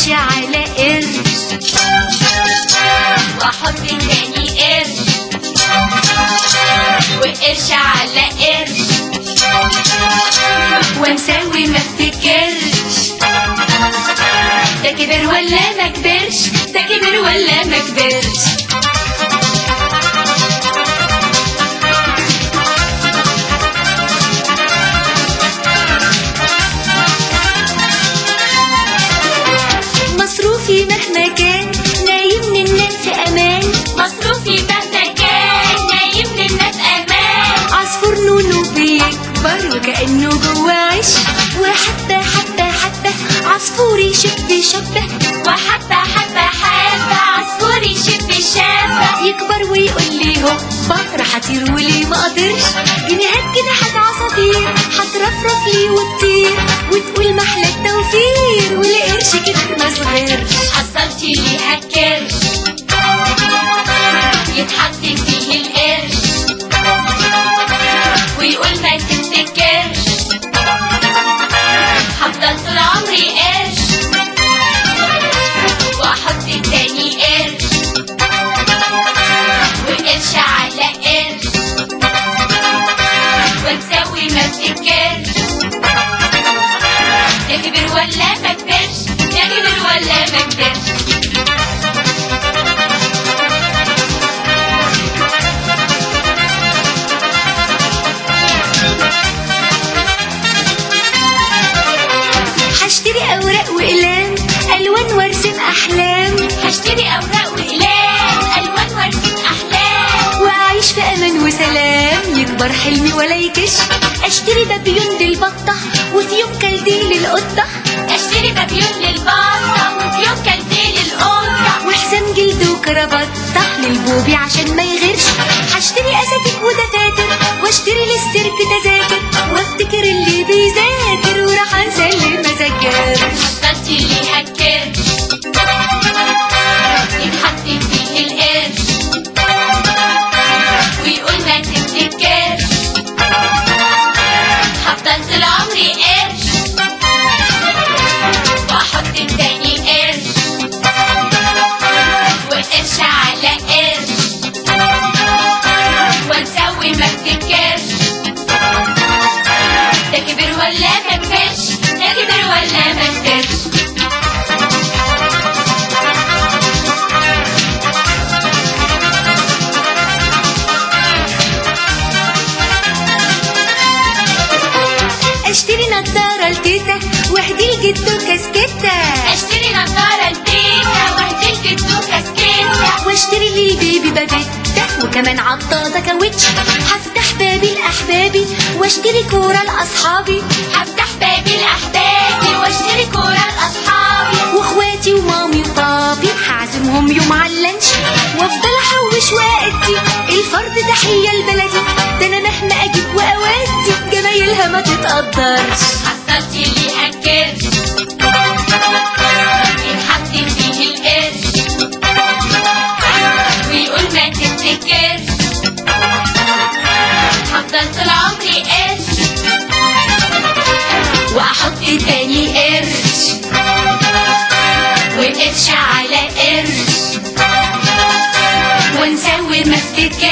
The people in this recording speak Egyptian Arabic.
وقرش على قرش واحط تاني قرش وقرش على قرش ونسوي ما افتكرش ده كبر ولا ما كبرش ده كبر ولا ما كبرش مصروفي مهما كان نايم من الناس في امان مصروفي مهما كان نايم للناس امان عصفور نونو بيكبر وكأنه جوه عش وحتى حتى حتى عصفور يشب شبه وحتى حتى حتى عصفور يشب الشابة يكبر ويقول لي هوبا راح اطير وليه ما اقدرش جنيهات جناحات عصافير هترفرف لي وتطير وتقول محلى التوفير والقرش كده ما صغرش حصلت ليها كرش يتحط فيه القرش ويقول ما تفتكرش هفضل طول عمري قرش واحط تاني قرش وقرش على قرش ونسوي ما افتكرش ده كبر ولا ما كبرش ده كبر ولا ما كبرش هشتري اوراق واقلام الوان وارسم احلام هشتري اوراق واقلام الوان وارسم احلام واعيش في امان وسلام يكبر حلمي ولا يكش اشتري بابيون للبطه وفي يوم كلدي للقطه اشتري بابيون للبطه وفي يوم كلتين للقطه وحزام جلد وكرافته للبوبي عشان ما يغيرش هشتري اساتك ودفاتر واشتري للسيرك تذاكر وافتكر اللي بيذاكر وراح انسى اللي ما ذاكرش حطيت ليها الكرش يتحط فيه القرش ويقول ما تفتكرش هفضل طول عمري قرش واحط تاني قرش وقرش على قرش ونسوي ما افتكرش ده كبر ولا ما كبرش ده كبر ولا ما كبرش اشتري نضاره لتيتا واهدي لجدو كاسكته اشتري نظارة لتيتا واهدي لجدو كاسكيتة واشتري للبيبي بابيتا وكمان عطازه كاوتش هفتح بابي لاحبابي واشتري كوره لاصحابي هفتح بابي لأحبابي واشتري كورة لأصحابي واخواتي ومامي وبابي هعزمهم يوم على اللانش وافضل احوش وقتي الفرد تحيه لبلدي ده انا مهما اجيب واودي جمايلها ما تتقدرش حطيت ليها الكرش يتحط فيه القرش ويقول ما تفتكرش هفضل طول عمري قرش واحط تاني قرش وقرش على قرش ونسوي ما افتكرش